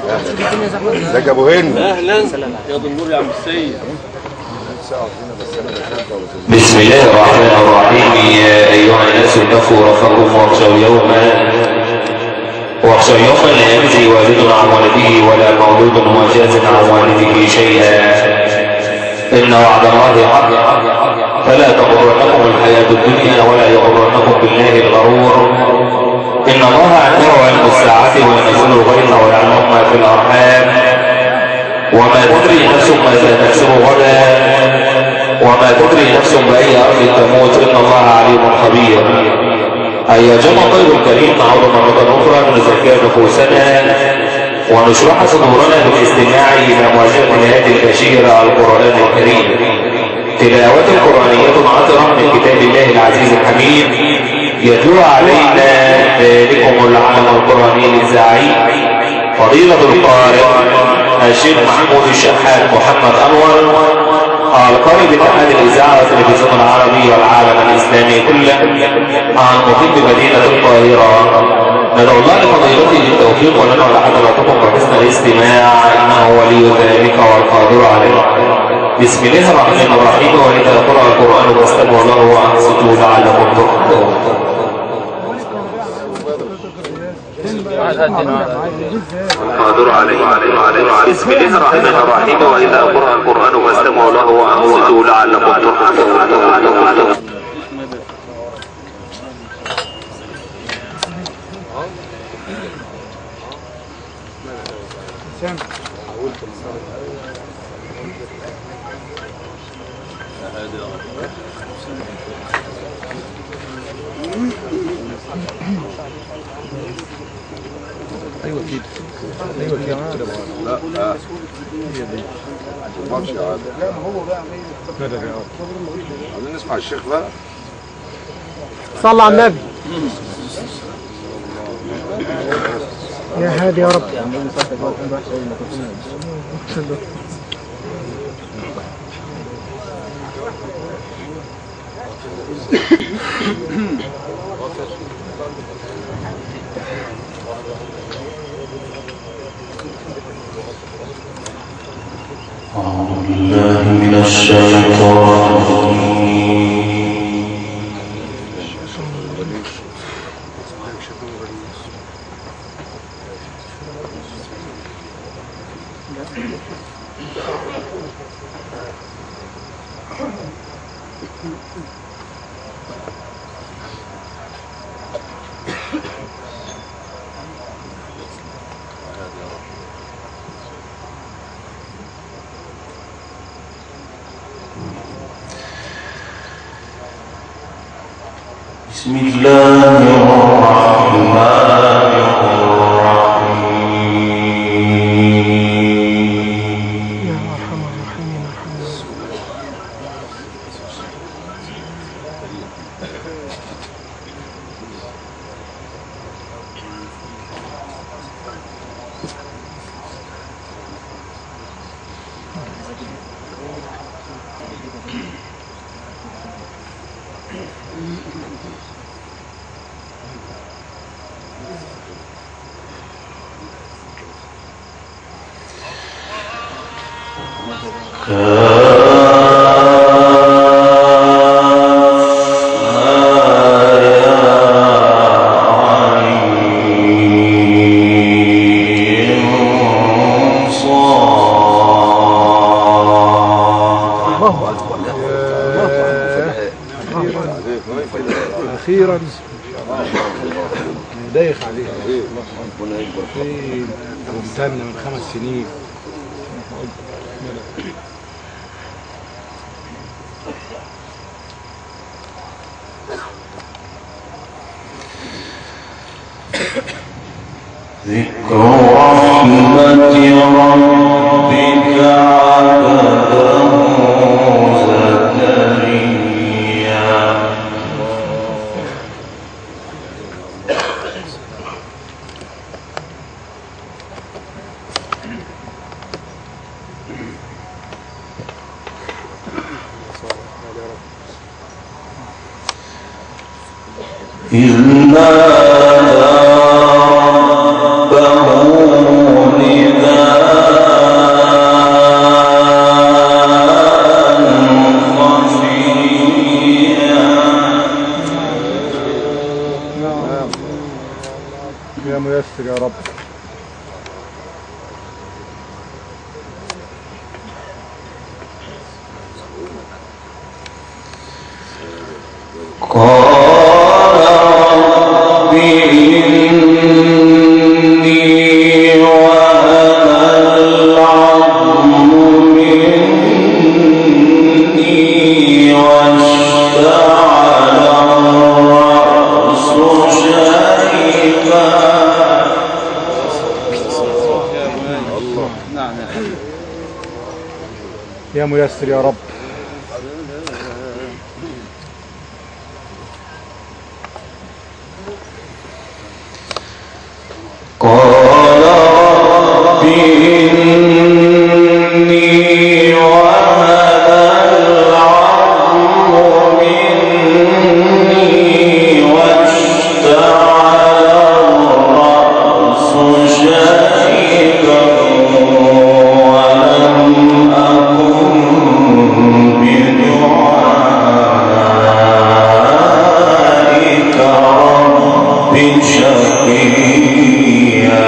ازيك يا ابو هند اهلا يا دنور يا عم السيد بسم الله الرحمن الرحيم يا أيها الناس اتقوا ربكم واخشوا يوما واخشوا يوما لا يجزي والد عن ولده ولا مولود هو جاز عن والده شيئا إن وعد الله حق فلا تغرنكم الحياة الدنيا ولا يغرنكم بالله الغرور إن الله عنده علم الساعة وينزل الغيث ويعلم ما في الأرحام وما تدري نفس ماذا تكسب غدا وما تدري نفس بأي أرض تموت إن الله عليم خبير أي جمع طير الكريم نعود مرة أخرى نزكى نفوسنا ونشرح صدورنا بالاستماع إلى مواجهة هذه البشيرة القرآن الكريم تلاوة قرآنية عطرة من كتاب الله العزيز الحميد يتلو علينا ذلكم العالم القرآني الإذاعي فضيلة القارئ الشيخ محمود الشحات محمد أنور القارئ باتحاد الإذاعة والتلفزيون العربي والعالم الإسلامي كله عن محيط مدينة القاهرة ندعو الله لفضيلته بالتوفيق ولنا ولحضراتكم وحسن الاستماع إنه ولي ذلك والقادر عليه بسم الله الرحمن الرحيم وإذا قرأ القرآن فاستمعوا له وأنصتوا لعلكم ترحمون القادر عليه بسم الله الرحمن الرحيم وإذا قرأ القرآن فاستمعوا له وأنصتوا لعلكم ترحمون لا لا ماتش يا عادل عايزين نسمع الشيخ بقى صلى على النبي يا هادي يا رب أعوذ بالله من الشيطان الرجيم بسم الله الرحمن الرحيم يا ارحم الراحمين ارحمنا الله اكبر اخيرا دايخ عليك ممتن من خمس سنين ذكر رحمة ربك عبده زكريا إذ نادى ربه الله نعم يا ميسر يا رب قال رب إني وهن العظم مني واشتعل الرأس شيبا ولم أكن بدعائك رب شقيا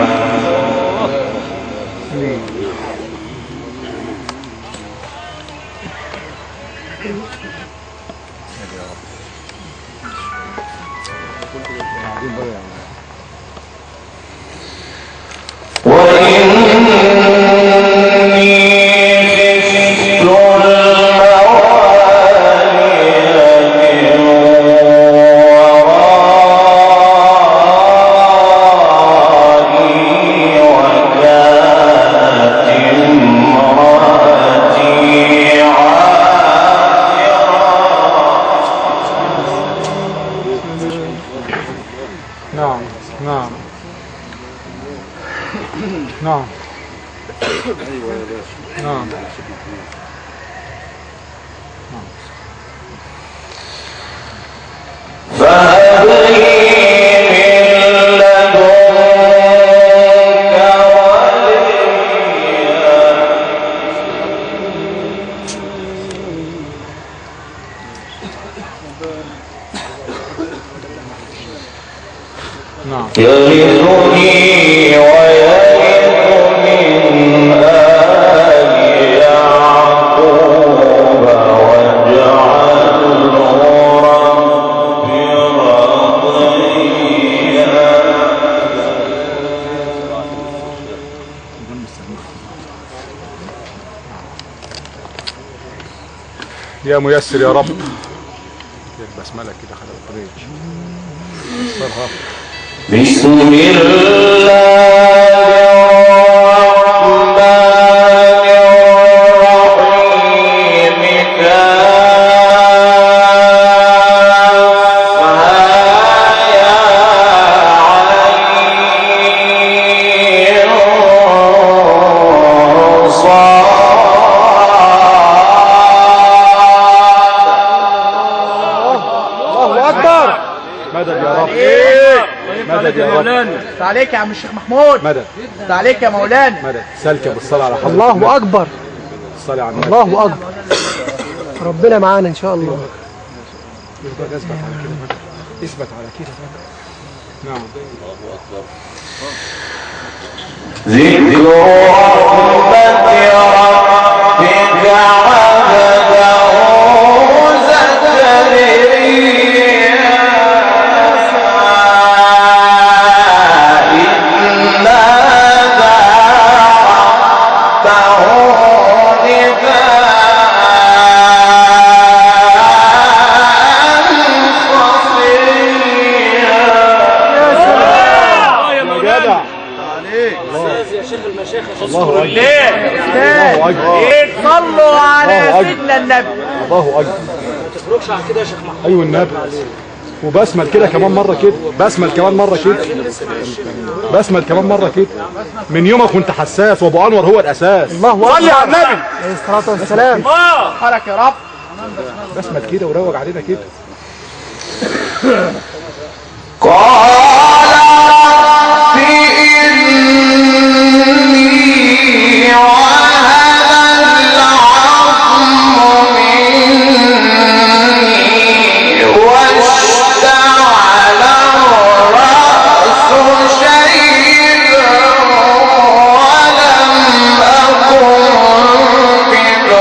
وإني خفت الموالي ورائي وكانت امرأتي نعم نعم نعم نعم فهب لي من لدنك وليا نعم يرثني ويرث من آل يعقوب واجعله رب رضيا يا ميسر يا رب البسملة كده خلال الطريق يسرها بسم الله الرحمن الرحيم كافها يا عين صاد الله أكبر مدد يا رب مدد يا رب مولانا عليك يا عم الشيخ محمود مدد عليك يا مولانا مدد سلكة بالصلاة على حضرة الله اكبر الصلاة على النبي الله اكبر ربنا معانا ان شاء الله يفضل يثبت على كده بقى. اثبت على كده بقى. نعم ذكر رحمة ربك عبده زكريا إذ نادى ربه نداء خفيا يا مولانا جدع يا شيخ المشايخ الله أكبر ليه الله أكبر صلوا على الله أكبر. سيدنا النبي الله أكبر ما تخرجش عن كده يا شيخ محمود أيوة النبي وبسمل كده كمان مرة كده بسمل كمان مرة كده بسمل كمان مرة كده من يومك وانت حساس وابو انور هو الاساس الله اكبر صلي على النبي عليه الصلاه والسلام حرك يا رب بسمل كده وروج علينا كده قال رب إني وهن العظم مني واشتعل الرأس شيبا ولم أكن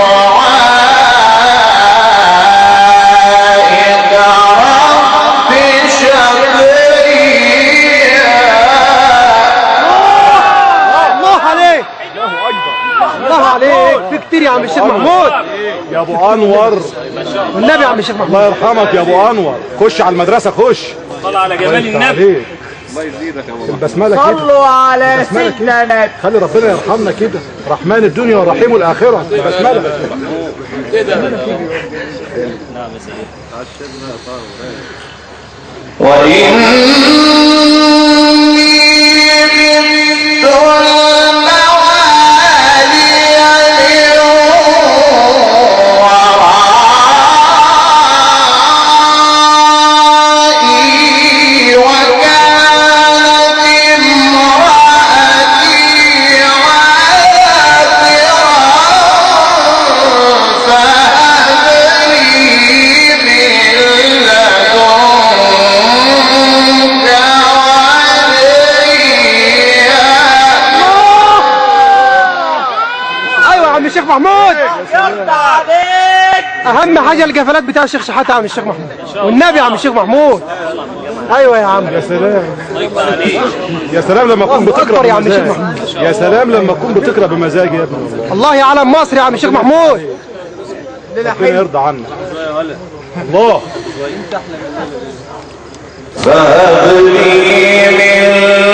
بدعائك رب شقيا الله عليك الله عليك في كتير يا عم الشيخ محمود يا ابو انور والنبي يا عم الشيخ محمود الله يرحمك يا ابو انور خش على المدرسة خش طلع على جمال الله يفتح النبي عليك البسمله كده صلوا على بسملة سيدنا النبي خلي ربنا يرحمنا كده رحمن الدنيا ورحيم الاخره بسمله ايوه يا عم الشيخ محمود يرضى عليك اهم حاجه القفلات بتاع الشيخ شحاته يا عم الشيخ محمود والنبي يا عم الشيخ محمود ايوه يا عم يا سلام يا سلام لما تكون بتقرا أكبر يا عم الشيخ بمزاج يا سلام لما تكون بتقرا بمزاج يا ابني الله يعلم مصر يا عم الشيخ محمود ربنا يرضى عنك الله فهب لي من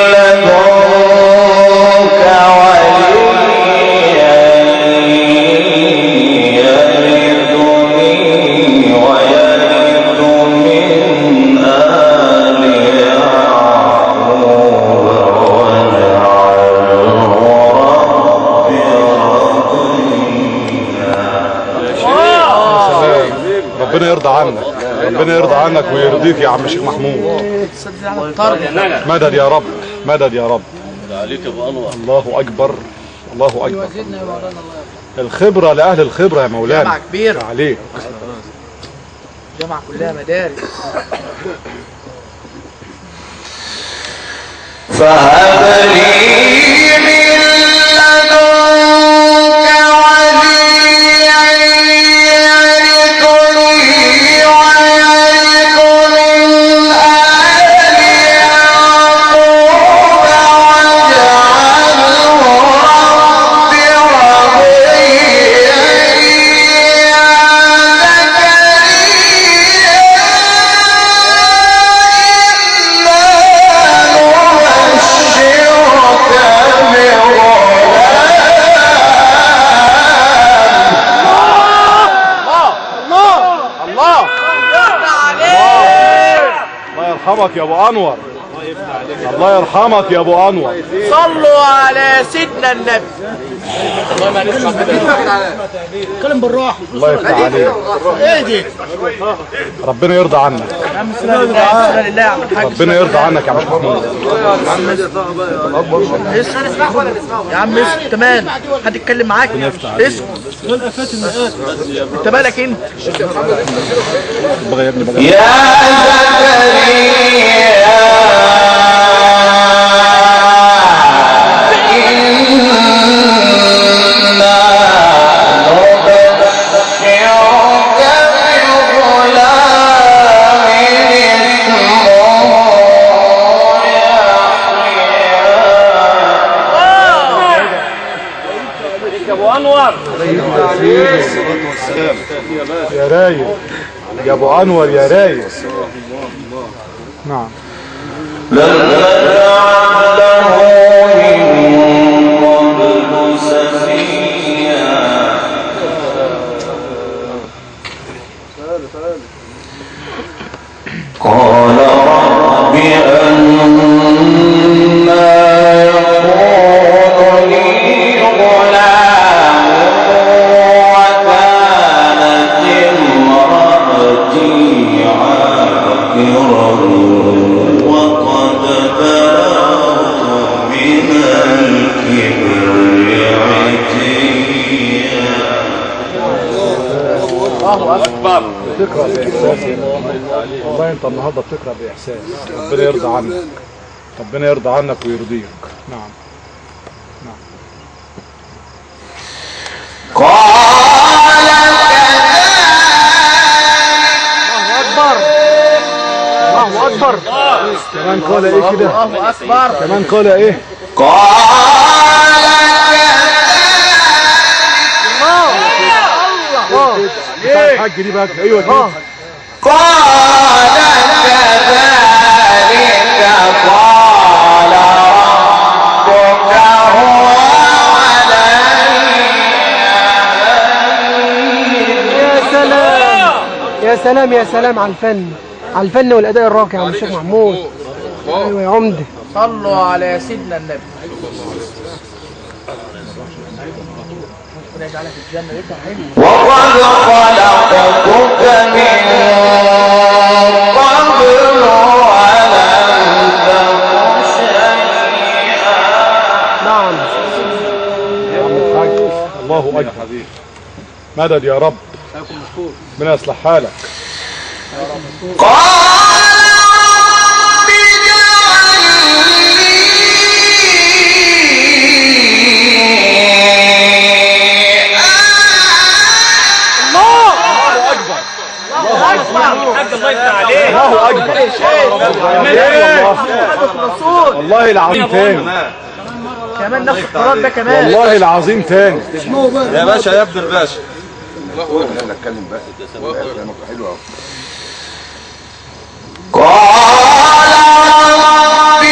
لدنك وليا يرثني ويرث من آل يعقوب واجعله رب ربنا يرضى عنك ربنا يرضى عنك ويرضيك يا عم الشيخ محمود مدد يا رب مدد يا رب الله اكبر الله اكبر الخبره لاهل الخبره يا مولانا جامعة كبيرة عليك جامعة كلها مدارس فهب لي من لدنك وليا يرثني ويرث من آل يعقوب واجعله رب رضيا يا الله يرضى عليك الله يرحمك يا ابو انور الله يرحمك يا ابو انور صلوا على سيدنا النبي الله يفتح عليك ربنا يرضى عنك سنة لله سنة لله يا عم الحاج ربنا يرضى عنك يا عم محمود يا عم اسكت كمان حد يتكلم معاك اسكت انت مالك انت بغى يا ابني بغى يا يا رايق يا ابو انور يا رايق نعم قال رب أنا يكون لي غلام وكانت امرأتي عاقرا وقد بلغت من الكبر عتيا بتقرا باحساس يا ابني. والله انت النهارده بتقرا باحساس ربنا يرضى عنك ربنا يرضى عنك ويرضيك نعم الله اكبر كمان قال ايه كده الله اكبر كمان قال ايه بتاع الحاج دي بقى ايوه كده قال كذلك قال سلام يا سلام على الفن على الفن والاداء الراقي يا عم الشيخ محمود ايوه يا عمده صلوا على سيدنا النبي ربنا يجعلك في الجنه يطلع حلو وقد خلقتك من قبل ولم تك شيئا نعم يا عم الحاج الله اكبر مدد يا رب ربنا يصلح حالك قال الحاج الله يفتح عليك الله اكبر والله العظيم تاني كمان نفس القرار ده كمان والله العظيم تاني يا باشا يا ابن الباشا انا اتكلم بقى كلامك حلو قوي قال رب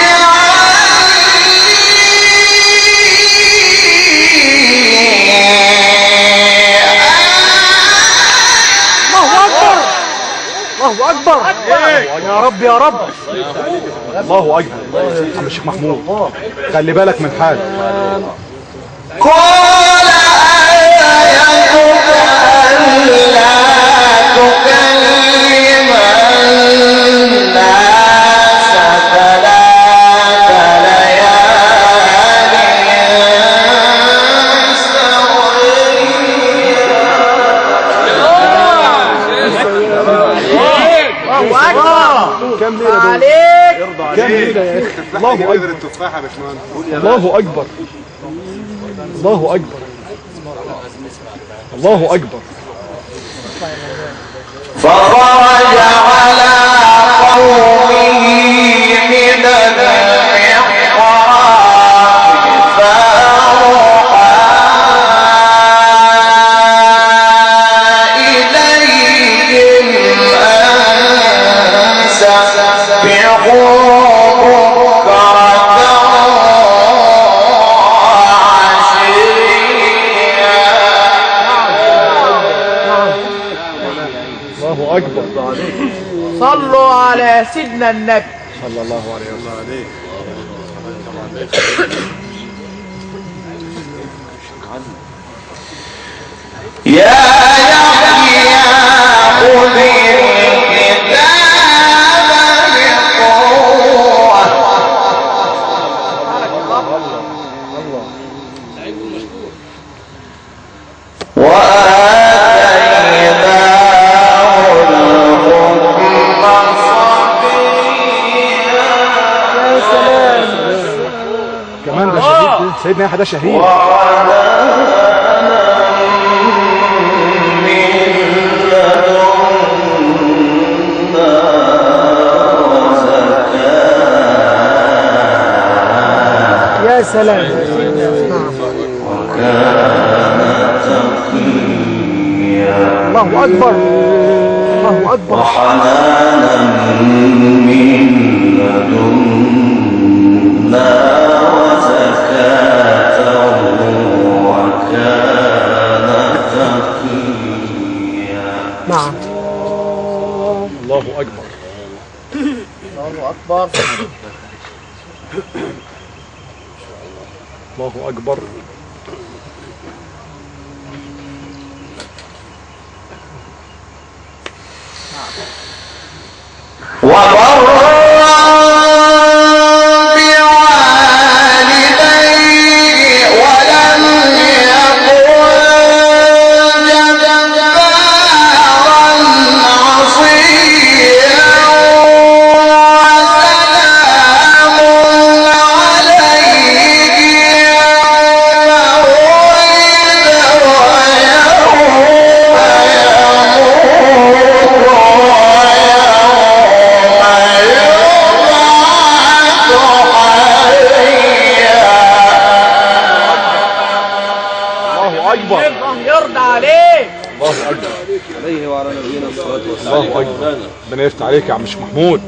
الله اكبر يا رب يا رب الله اكبر عم الشيخ محمود خلي بالك من حالك قال آيتك ألا تكلم الناس ثلاث ليال الله اكبر كم ليله دول عليك كم ليله يا اخي الله اكبر التفاحه يا باشمهندس الله اكبر الله اكبر الله اكبر فخرج على قومه من المحراب فأوحى إليهم أن سبحوا بكرة وعشيا الله اكبر صلوا على سيدنا النبي صلى الله عليه وسلم يا يحيى خذ الكتاب بقوة وآتيناه الحكم صبيا كمان ده شهيد سيدنا يحيى ده شهيد يا سلام يا سيدنا نعم الله اكبر الله اكبر وحنانا من لدنا وزكاة وكان تقيا نعم الله اكبر الله اكبر الله اكبر وبرا بوالديه ولم يكن جبارا عصيا وسلام عليه يوم ولد ويوم الله اكبر الله يرضى عليك الله اكبر عليه وعلى نبينا الصلاه والسلام الله اكبر ربنا يفتح عليك يا عم الشيخ محمود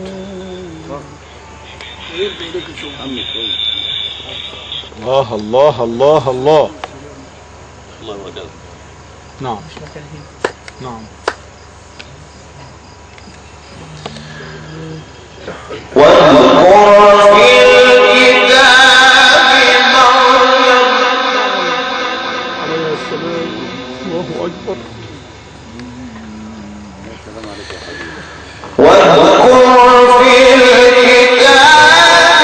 الله الله الله الله نعم نعم واذكر في الكتاب مريم عليه السلام الله اكبر واذكر في الكتاب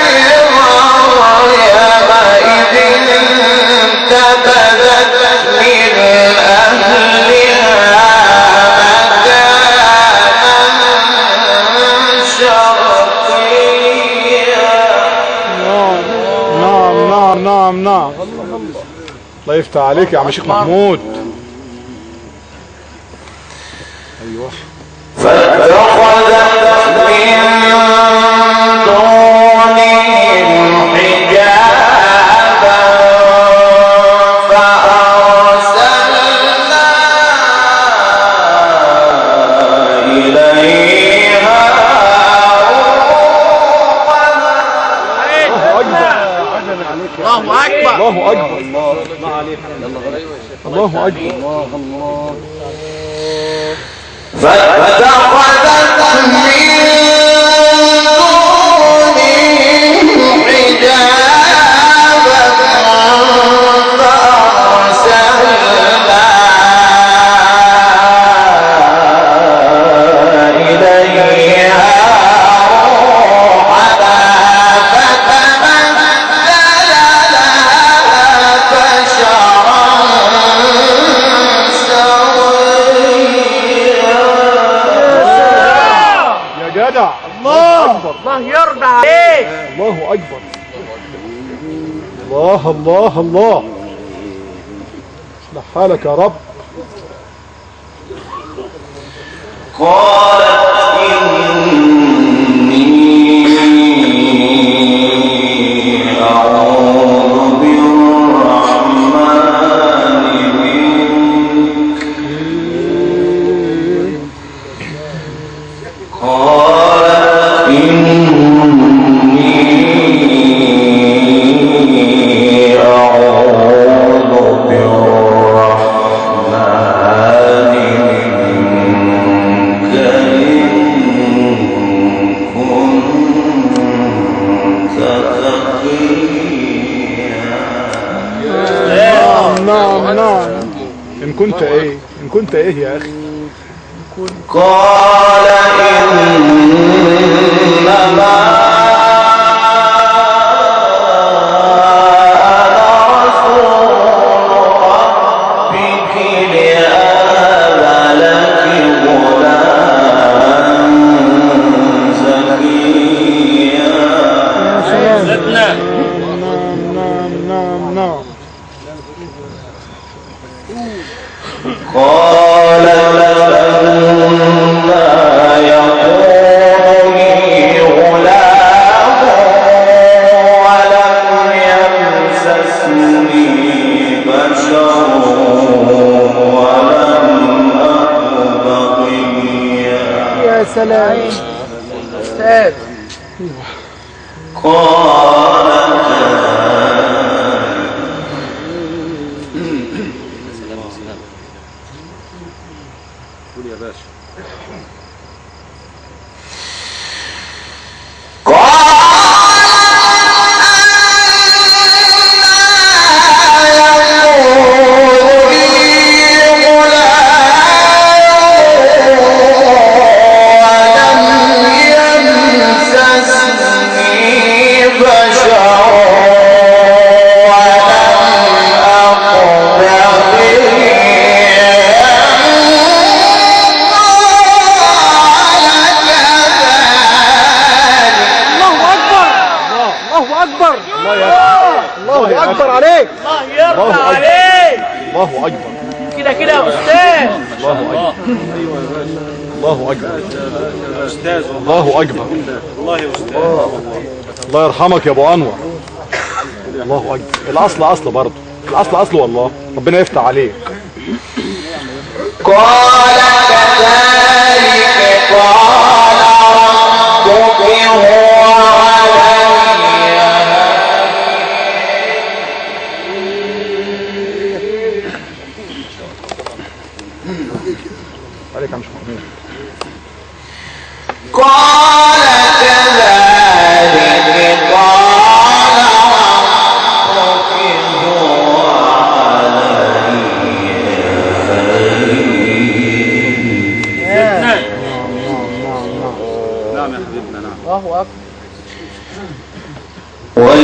مريم إذ انتبذت من أهلها مكانا شرقيا نعم نعم نعم نعم الله يفتح عليك يا عم شيخ محمود ايوه فاتخذت من دونهم حجابا فأرسلنا إليها الله اكبر الله اكبر الله اكبر فاتخذت من دونهم حجابا فأرسلنا إليها روحنا فتمثل لها بشرا سويا يا جدع الله اكبر الله يرضى عليك الله اكبر الله الله الله اصلح حالك يا رب قالت إني أعوذ بالرحمن منك قالت إني أعوذ بالرحمن منك إن كنت تقيا نعم نعم نعم ان كنت ايه ان كنت ايه يا اخي قال إنما أنا رسول ربك لأهب لك غلاما زكيا زدنا نعم نعم نعم نعم قال لما يكون لي غلام ولم يمسسني بشر ولم أك بغيا يا سلام استاذ قال الله اكبر الله اكبر الله اكبر عليك الله يرضى عليك الله اكبر كده كده يا استاذ الله اكبر الله اكبر الله اكبر والله يا استاذ الله يرحمك يا ابو انور الله اكبر الاصل اصل برضه الاصل اصل والله ربنا يفتح عليك قال كذلك قال ربك هو علي عليك يا مش محمود قال كذلك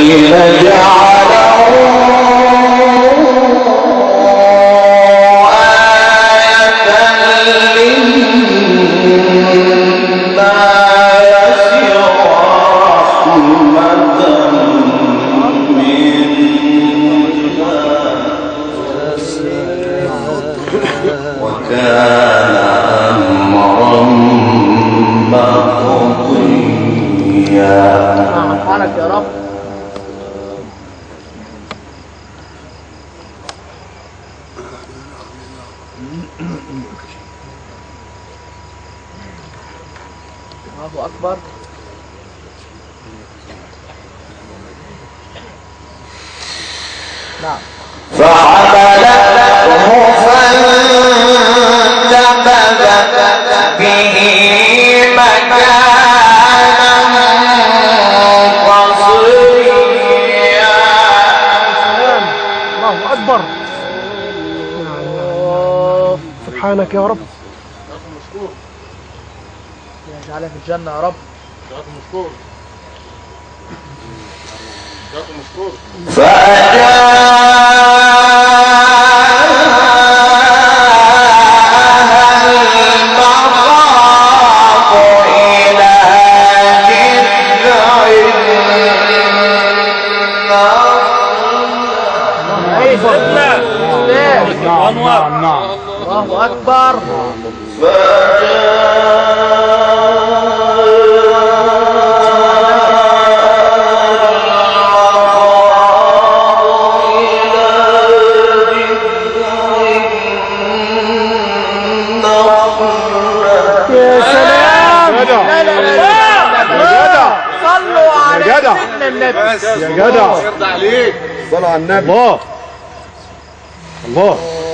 وكان أمرا مقضيا سبحانك يا رب الله أكبر نعم فحملته فانتبذت به مكانا قصيا الله اكبر سبحانك يا رب يجعلها في الجنة يا رب فجاءها المخاض إلى جذع زدنا نعم نعم نعم الله أكبر يا سلام يا جدع لا لا لا يا جدع صلوا على يا جدع. سيدنا النبي يا جدع يرضى عليك صلى على النبي الله الله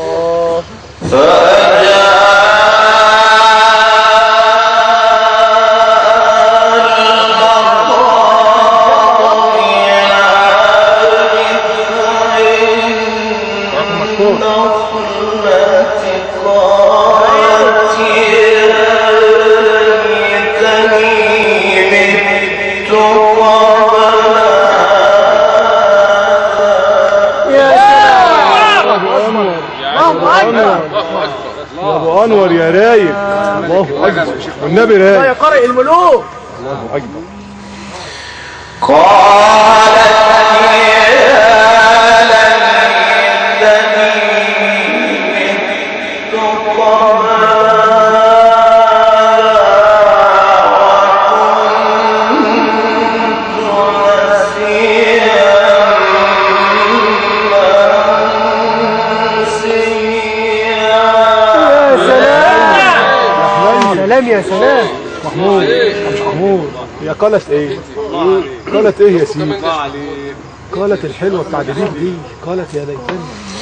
يا سلام الله أكبر يا ابو انور يا رايق الله اكبر والنبي الله يا رايق قارئ الملوك الله اكبر يا سلام سلام يا سلام محمود مش محمود هي قالت ايه قالت ايه يا سيدي قالت الحلوه بتاع جديد دي قالت يا ليتني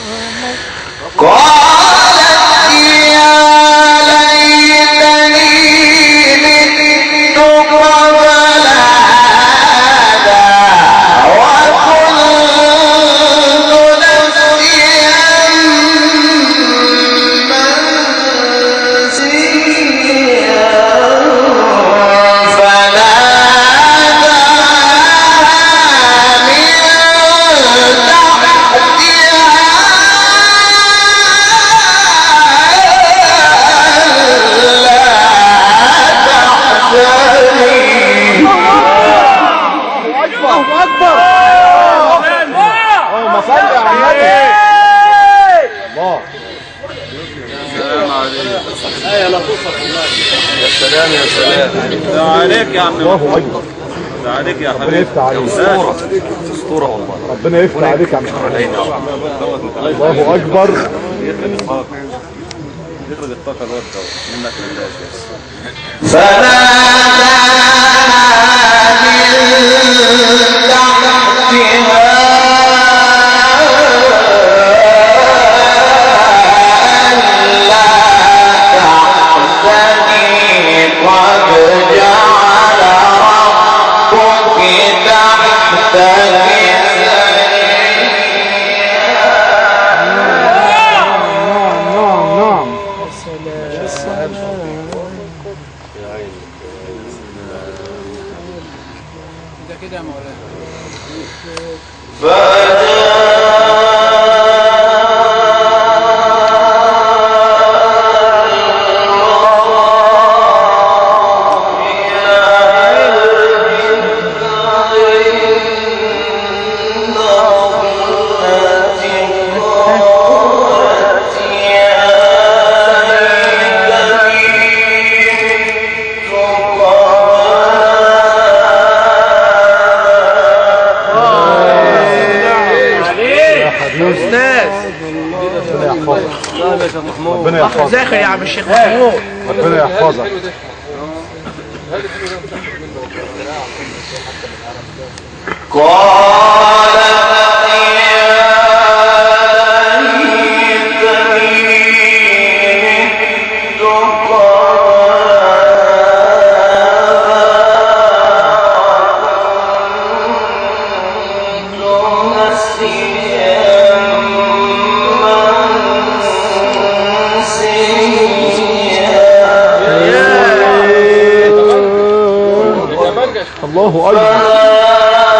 الله أكبر اللهم صل على النبي الله يا سلام يا سلام ده عليك يا عم الله اكبر ده عليك يا ربنا حبيبي يفتح عليك اسطوره اسطوره والله ربنا يفتح عليك يا عم الله اكبر يخرج الطاقه الواد دوت منك لله بس نعم نعم استاذ ربنا يحفظك نعم يا شيخ محمود ربنا يحفظك ذاكر يا عم الشيخ محمود ربنا يحفظك الله اكبر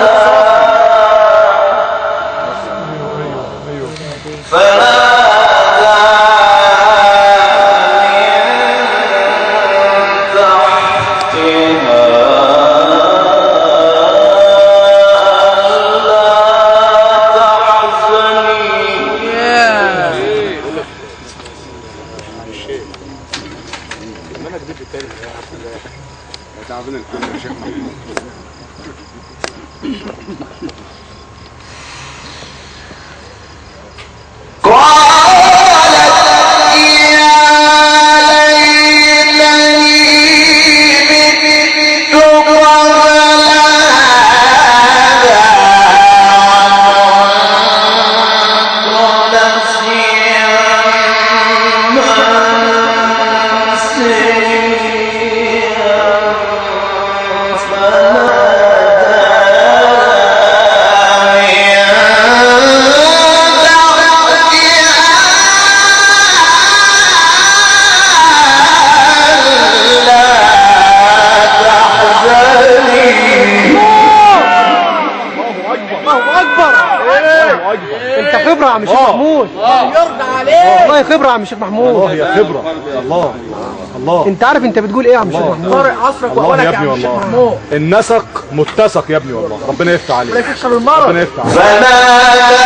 الله اكبر انت خبره يا عم الشيخ آه. محمود يرضى عليك والله خبره يا عم الشيخ محمود الله يا خبره الله الله انت عارف انت بتقول ايه يا عم الشيخ محمود طارق عصرك الله واولك يا يا ابني عم الشيخ والله محمود النسق متسق يا ابني والله ربنا يفتح ولا عليك يفكر المرض ربنا يفتح عليك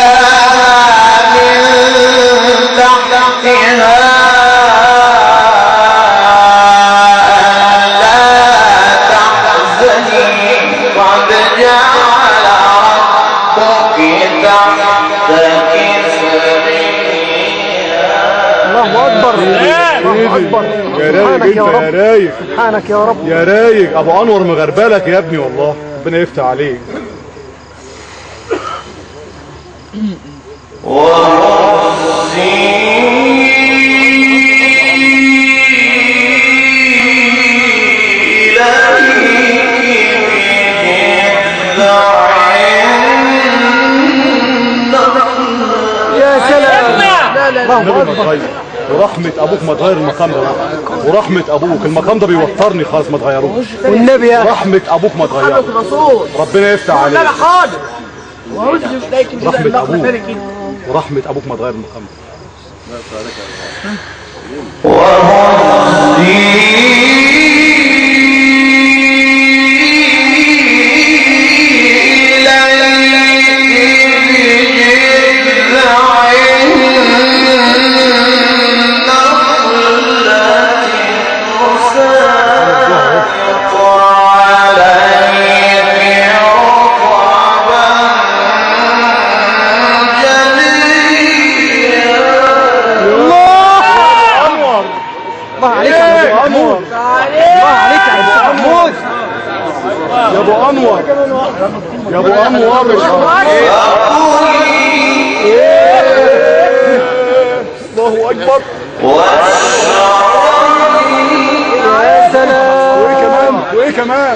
الله اكبر الله اكبر يا رايق سبحانك انت يا يا رب رايق سبحانك يا رب يا رايق ابو انور مغربلك يا ابني والله ربنا يفتح عليك يا سلام لا لا لا النبي ما تغير ورحمة أبوك ما تغير المقام ده ورحمة أبوك المقام ده بيوترني خالص ما تغيروش والنبي يا رحمة أبوك ما تغيره الرسول ربنا يفتح لا عليك لا حاضر وهرد مش لاقي كده رحمة اللقطة أبوك. تاني كده ورحمة أبوك ما تغير المقام ده الله عليك يا ابو انور الله عليك يا عم الشيخ محمود يا أبو أنور يا أبو أنور الله أكبر يا سلام وإيه كمان وإيه كمان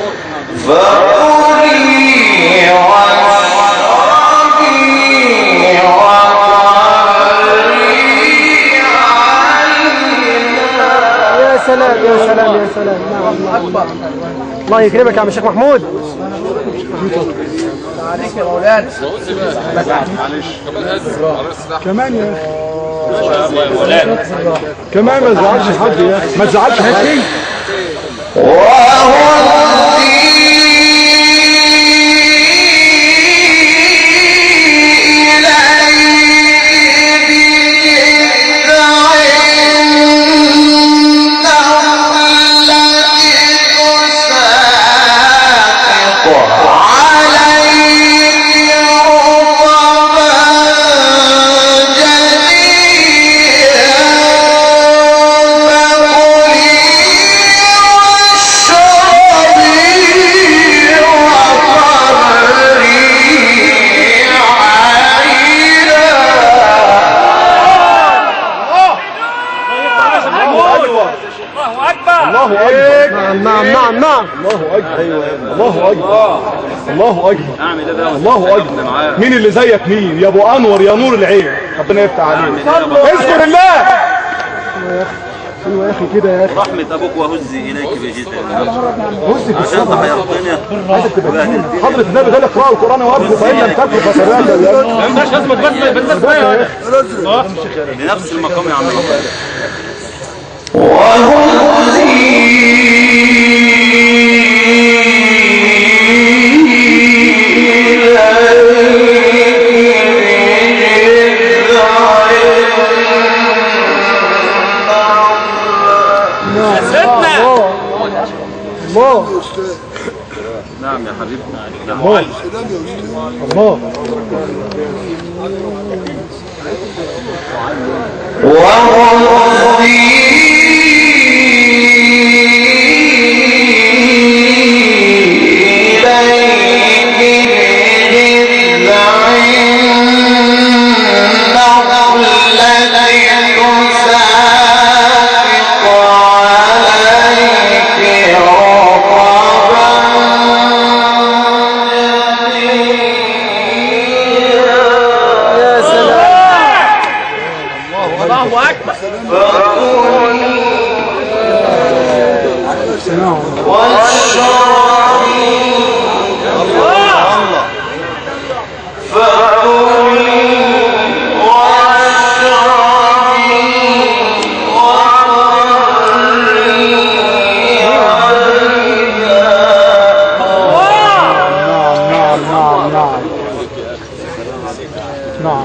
يا سلام يا سلام يا سلام نعم الله اكبر الله يكرمك يا عم الشيخ محمود عليك يا مولانا كمان يا أخي كمان ما تزعلش حد يا أخي ما تزعلش حد عليك رطبا الله اكبر نعم نعم نعم نعم الله اكبر الله اكبر الله اكبر اعمل ايه بقى الله اكبر مين اللي زيك مين يا ابو انور يا نور العين ربنا يفتح عليك اذكر الله ايوه يا اخي كده يا اخي رحمة ابوك وهزي اليك بجيتك بص في عشان الصبر تحيرتني حضرة النبي ده اقرأوا القرآن وابكوا فإن لم تكن فسرات بنفس المقام يا عم الله نعم يا حبيبي الله الله الله اكبر نعم نعم نعم نعم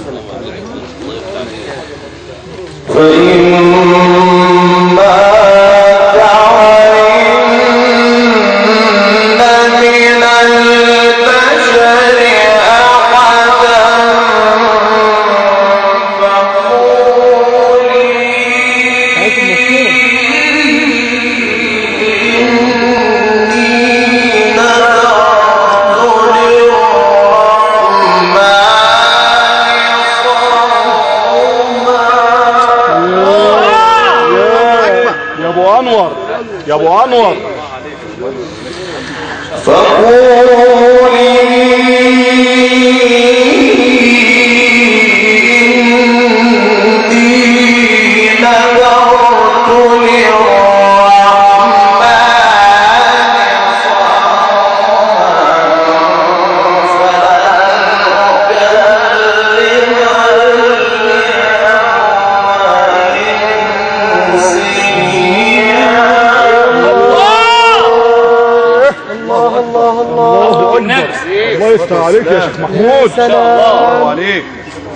يا ابو انور يا ابو انور الله الله الله الله اكبر الله يفتح عليك يا شيخ محمود الله عليك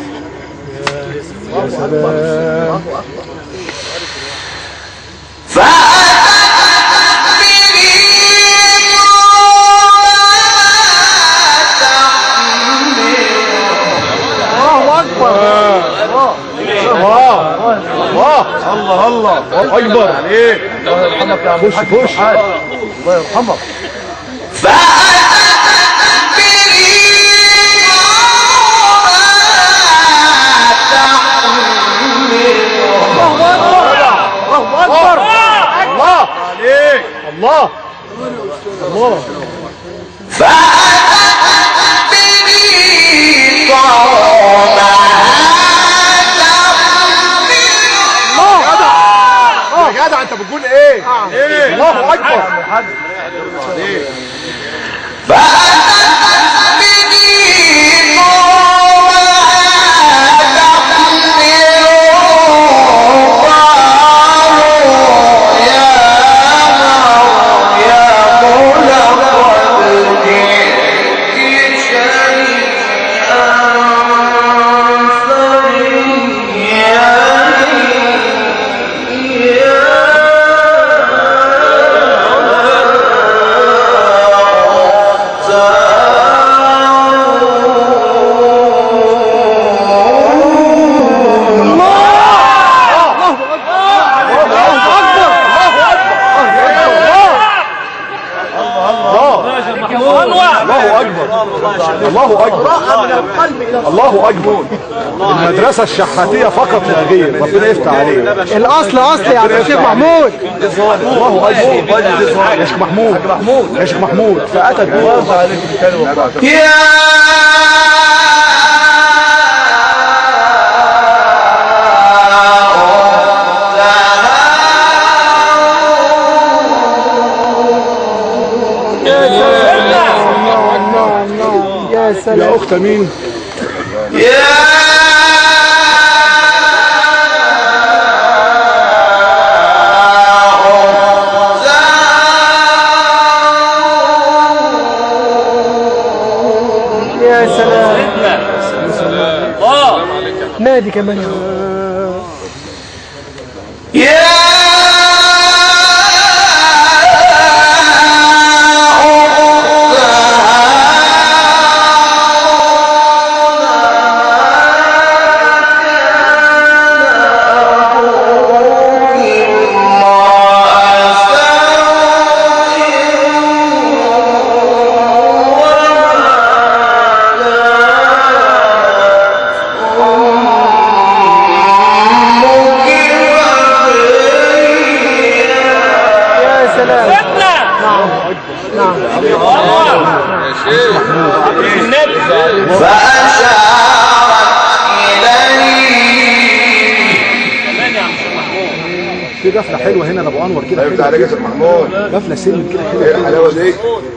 يا سلام الله اكبر الله الله الله الله اكبر عليك الله يرحمك يا عم خش خش الله يرحمك الله اكبر الله عليك الله الله يا جدع انت بتقول ايه؟ ايه؟ الله اكبر الله اكبر الله اكبر الله اكبر المدرسة الشحاتية فقط لا غير ربنا يفتح عليك الاصل اصل يا عم الشيخ محمود الله اكبر يا شيخ محمود يا شيخ محمود فاتت يا سلام يا اخت مين يا سلام نادي كمان يا عم يا سلام نعم نعم في قفله حلوه هنا لابو انور كده يفتح عليك يا شيخ محمود قفله سلم كده حلوه ايه الحلاوه دي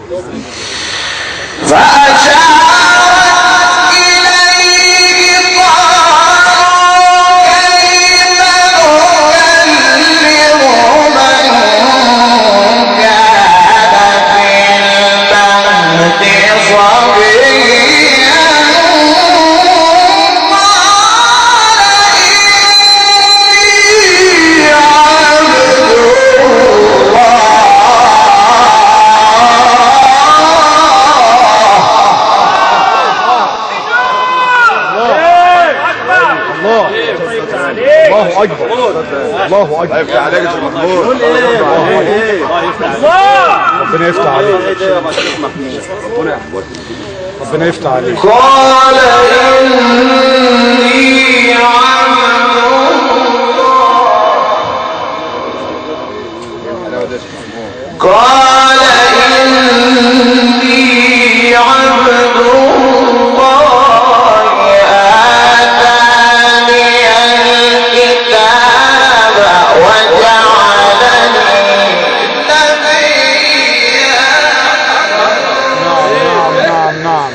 الله اكبر الله اكبر يفتح عليك يا شيخ محمود ربنا يفتح عليك ربنا يفتح عليك نعم نعم نعم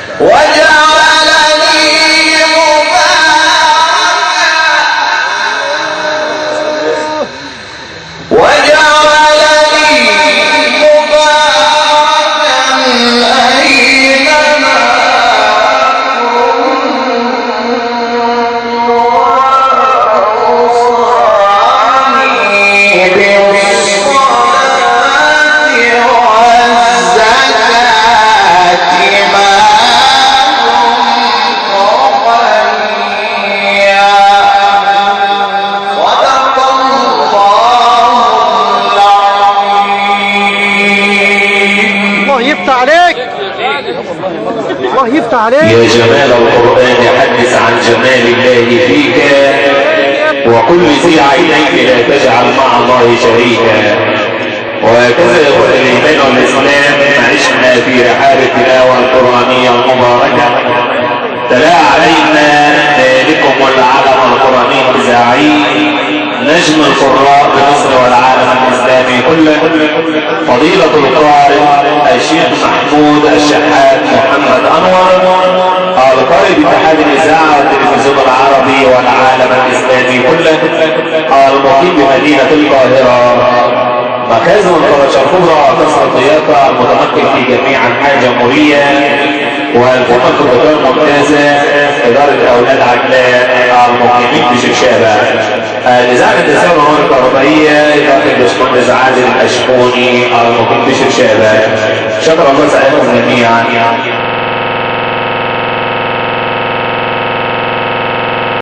الله يفتح عليك الله يفتح عليك يا جمال القرآن حدث عن جمال الله فيك وكل ذي عينيك لا تجعل مع الله شريكا وهكذا يقول الإيمان والإسلام عشنا في رحاب التلاوة القرآنية المباركة تلا علينا ذلكم والعالم القرآني الإذاعي نجم القراء بمصر والعالم الإسلامي كله فضيلة القارئ الشيخ محمود الشحات محمد أنور القارئ باتحاد الإذاعة والتلفزيون العربي والعالم الإسلامي كله المقيم بمدينة القاهرة مخازن الفراشة الكبرى قصر الضيافة المتمكن في جميع أنحاء الجمهورية والفرقة الدكتور الممتازة إدارة أولاد عجلان المقيمين في شبشابة الإذاعة التساوي والنور الكهربائية إدارة الباشمهندس عادل الأشموني المقيم في شبشابة شكر الله سعادتكم جميعا